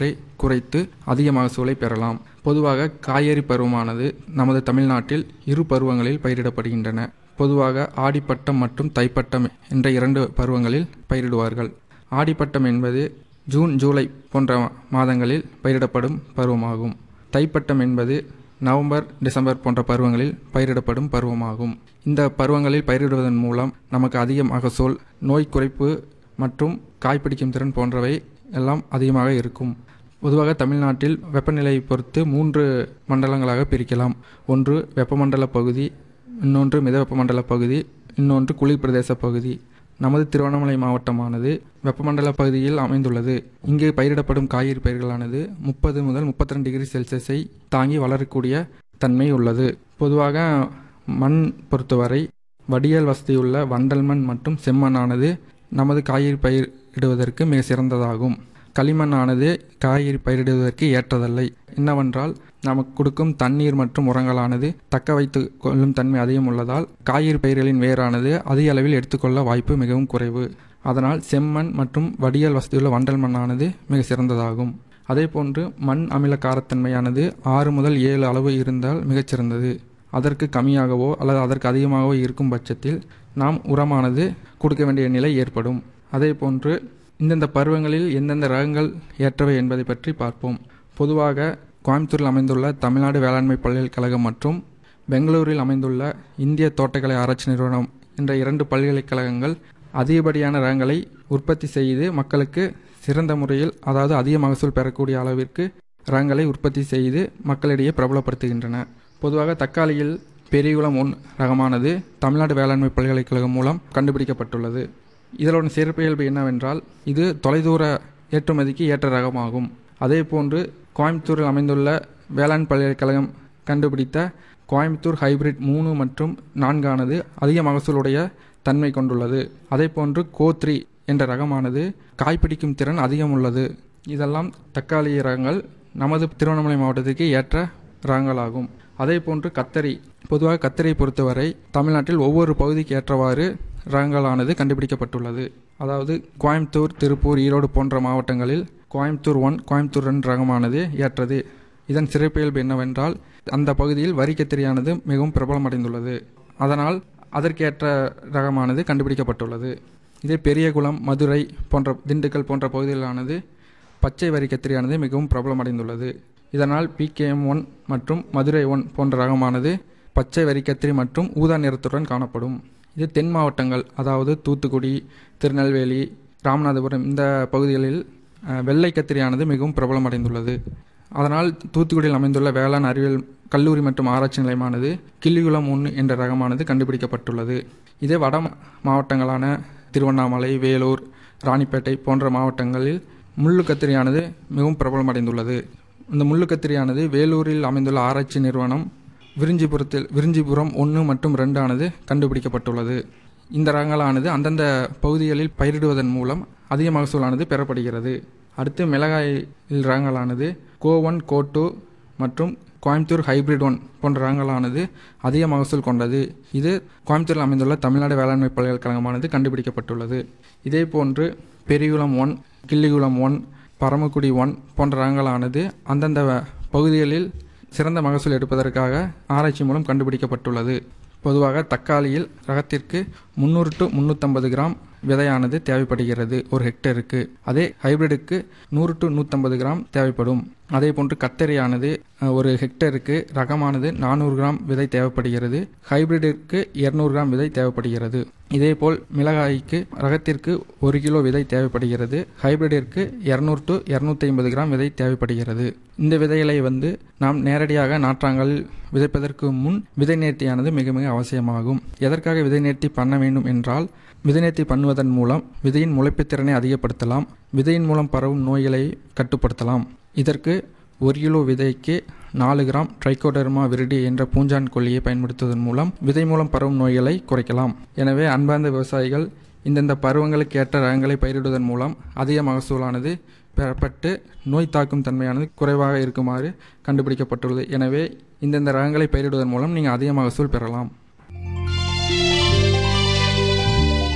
ஆகியவற்றை குறைத்து அதிக மகசூலை பெறலாம் பொதுவாக காய்கறி பருவமானது நமது தமிழ்நாட்டில் இரு பருவங்களில் பயிரிடப்படுகின்றன பொதுவாக ஆடிப்பட்டம் மற்றும் தைப்பட்டம் என்ற இரண்டு பருவங்களில் பயிரிடுவார்கள் ஆடிப்பட்டம் என்பது ஜூன் ஜூலை போன்ற மாதங்களில் பயிரிடப்படும் பருவமாகும் தைப்பட்டம் என்பது நவம்பர் டிசம்பர் போன்ற பருவங்களில் பயிரிடப்படும் பருவமாகும் இந்த பருவங்களில் பயிரிடுவதன் மூலம் நமக்கு அதிக மகசூல் நோய் குறைப்பு மற்றும் காய்பிடிக்கும் திறன் போன்றவை எல்லாம் அதிகமாக இருக்கும் பொதுவாக தமிழ்நாட்டில் வெப்பநிலையை பொறுத்து மூன்று மண்டலங்களாக பிரிக்கலாம் ஒன்று வெப்பமண்டல பகுதி இன்னொன்று மித வெப்பமண்டல பகுதி இன்னொன்று குளிர் பிரதேச பகுதி நமது திருவண்ணாமலை மாவட்டமானது வெப்பமண்டல பகுதியில் அமைந்துள்ளது இங்கு பயிரிடப்படும் காய்கறி பயிர்களானது முப்பது முதல் முப்பத்தி ரெண்டு டிகிரி செல்சியஸை தாங்கி வளரக்கூடிய தன்மை உள்ளது பொதுவாக மண் பொறுத்தவரை வடியல் வசதியுள்ள வண்டல் மண் மற்றும் செம்மண்ணானது நமது காய்கறி பயிரிடுவதற்கு மிக சிறந்ததாகும் களிமண்ணானது காய்கறி பயிரிடுவதற்கு ஏற்றதல்ல என்னவென்றால் நமக்கு கொடுக்கும் தண்ணீர் மற்றும் உரங்களானது தக்க வைத்து கொள்ளும் தன்மை அதிகம் உள்ளதால் காய்கறி பயிர்களின் வேரானது அதிக அளவில் எடுத்துக்கொள்ள வாய்ப்பு மிகவும் குறைவு அதனால் செம்மண் மற்றும் வடியல் வசதியுள்ள வண்டல் மண்ணானது மிக சிறந்ததாகும் அதேபோன்று மண் அமில காரத்தன்மையானது ஆறு முதல் ஏழு அளவு இருந்தால் மிகச்சிறந்தது அதற்கு கம்மியாகவோ அல்லது அதற்கு அதிகமாகவோ இருக்கும் பட்சத்தில் நாம் உரமானது கொடுக்க வேண்டிய நிலை ஏற்படும் அதேபோன்று இந்தந்த பருவங்களில் எந்தெந்த ரகங்கள் ஏற்றவை என்பதை பற்றி பார்ப்போம் பொதுவாக கோயம்புத்தூரில் அமைந்துள்ள தமிழ்நாடு வேளாண்மை பல்கலைக்கழகம் மற்றும் பெங்களூரில் அமைந்துள்ள இந்திய தோட்டக்கலை ஆராய்ச்சி நிறுவனம் என்ற இரண்டு பல்கலைக்கழகங்கள் அதிகப்படியான ரகங்களை உற்பத்தி செய்து மக்களுக்கு சிறந்த முறையில் அதாவது அதிக மகசூல் பெறக்கூடிய அளவிற்கு ரகங்களை உற்பத்தி செய்து மக்களிடையே பிரபலப்படுத்துகின்றன பொதுவாக தக்காளியில் பெரியகுளம் ஒன் ரகமானது தமிழ்நாடு வேளாண்மை பல்கலைக்கழகம் மூலம் கண்டுபிடிக்கப்பட்டுள்ளது இதனோட சிறப்பியல்பு என்னவென்றால் இது தொலைதூர ஏற்றுமதிக்கு ஏற்ற ரகமாகும் அதேபோன்று கோயம்புத்தூரில் அமைந்துள்ள வேளாண் பல்கலைக்கழகம் கண்டுபிடித்த கோயம்புத்தூர் ஹைபிரிட் மூணு மற்றும் நான்கானது அதிக மகசூலுடைய தன்மை கொண்டுள்ளது அதேபோன்று கோத்ரி என்ற ரகமானது காய்பிடிக்கும் திறன் அதிகம் உள்ளது இதெல்லாம் தக்காளி ரகங்கள் நமது திருவண்ணாமலை மாவட்டத்திற்கு ஏற்ற ரகங்களாகும் அதேபோன்று கத்தரி பொதுவாக கத்தரியை பொறுத்தவரை தமிழ்நாட்டில் ஒவ்வொரு பகுதிக்கு ஏற்றவாறு ரகங்களானது கண்டுபிடிக்கப்பட்டுள்ளது அதாவது கோயம்புத்தூர் திருப்பூர் ஈரோடு போன்ற மாவட்டங்களில் கோயம்புத்தூர் ஒன் கோயம்புத்தூர் ரெண்டு ரகமானது ஏற்றது இதன் சிறப்பியல்பு என்னவென்றால் அந்த பகுதியில் வரி கத்திரியானது மிகவும் பிரபலமடைந்துள்ளது அதனால் அதற்கேற்ற ரகமானது கண்டுபிடிக்கப்பட்டுள்ளது இதே பெரியகுளம் மதுரை போன்ற திண்டுக்கல் போன்ற பகுதிகளானது பச்சை வரி கத்திரியானது மிகவும் பிரபலமடைந்துள்ளது இதனால் பிகேஎம் ஒன் மற்றும் மதுரை ஒன் போன்ற ரகமானது பச்சை வரி கத்திரி மற்றும் ஊதா நிறத்துடன் காணப்படும் இது தென் மாவட்டங்கள் அதாவது தூத்துக்குடி திருநெல்வேலி ராமநாதபுரம் இந்த பகுதிகளில் வெள்ளை கத்திரியானது மிகவும் பிரபலமடைந்துள்ளது அதனால் தூத்துக்குடியில் அமைந்துள்ள வேளாண் அறிவியல் கல்லூரி மற்றும் ஆராய்ச்சி நிலையமானது கிள்ளிகுளம் ஒன்று என்ற ரகமானது கண்டுபிடிக்கப்பட்டுள்ளது இதே வட மாவட்டங்களான திருவண்ணாமலை வேலூர் ராணிப்பேட்டை போன்ற மாவட்டங்களில் முள்ளு கத்திரியானது மிகவும் பிரபலமடைந்துள்ளது இந்த முள்ளு கத்திரியானது வேலூரில் அமைந்துள்ள ஆராய்ச்சி நிறுவனம் விரிஞ்சிபுரத்தில் விரிஞ்சிபுரம் ஒன்று மற்றும் ரெண்டு ஆனது கண்டுபிடிக்கப்பட்டுள்ளது இந்த ரகங்களானது அந்தந்த பகுதிகளில் பயிரிடுவதன் மூலம் அதிக மகசூலானது பெறப்படுகிறது அடுத்து மிளகாய் ரகங்களானது கோ ஒன் கோ டூ மற்றும் கோயம்புத்தூர் ஹைபிரிட் ஒன் போன்ற ரகங்களானது அதிக மகசூல் கொண்டது இது கோயம்புத்தூரில் அமைந்துள்ள தமிழ்நாடு வேளாண்மை பல்கலைக்கழகமானது கண்டுபிடிக்கப்பட்டுள்ளது இதே போன்று Periyakulam one Killikulam one Paramakudi one போன்ற ரகங்களானது அந்தந்த பகுதிகளில் சிறந்த மகசூல் எடுப்பதற்காக ஆராய்ச்சி மூலம் கண்டுபிடிக்கப்பட்டுள்ளது பொதுவாக தக்காளியில் ரகத்திற்கு முந்நூறு டு முந்நூற்றம்பது கிராம் விதையானது தேவைப்படுகிறது ஒரு ஹெக்டருக்கு அதே ஹைபிரிடுக்கு நூறு டு நூற்றம்பது கிராம் தேவைப்படும் அதே போன்று கத்தரியானது ஒரு ஹெக்டருக்கு ரகமானது நானூறு கிராம் விதை தேவைப்படுகிறது ஹைபிரிடிற்கு இருநூறு கிராம் விதை தேவைப்படுகிறது இதேபோல் மிளகாய்க்கு ரகத்திற்கு ஒரு கிலோ விதை தேவைப்படுகிறது ஹைபிரிடிற்கு இரநூறு டு இரநூத்தி ஐம்பது கிராம் விதை தேவைப்படுகிறது இந்த விதைகளை வந்து நாம் நேரடியாக நாற்றாங்கல் விதைப்பதற்கு முன் விதை நேர்த்தியானது மிக மிக அவசியமாகும் எதற்காக விதை நேர்த்தி பண்ண வேண்டும் என்றால் விதை நேர்த்தி பண்ணுவதன் மூலம் விதையின் முளைப்புத் திறனை அதிகப்படுத்தலாம் விதையின் மூலம் பரவும் நோய்களை கட்டுப்படுத்தலாம் இதற்கு ஒரு கிலோ விதைக்கு நாலு கிராம் ட்ரைகோடர்மா விரிடி என்ற பூஞ்சான் கொல்லியை பயன்படுத்துவதன் மூலம் விதை மூலம் பரவும் நோய்களை குறைக்கலாம் எனவே அன்பார்ந்த விவசாயிகள் இந்தந்த பருவங்களுக்கு ஏற்ற ரகங்களை பயிரிடுவதன் மூலம் அதிக மகசூலானது பெறப்பட்டு நோய் தாக்கும் தன்மையானது குறைவாக இருக்குமாறு கண்டுபிடிக்கப்பட்டுள்ளது எனவே இந்தந்த ரகங்களை பயிரிடுவதன் மூலம் நீங்கள் அதிக மகசூல் பெறலாம்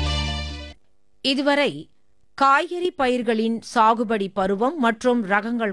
இதுவரை காய்கறி பயிர்களின் சாகுபடி பருவம் மற்றும் ரகங்கள்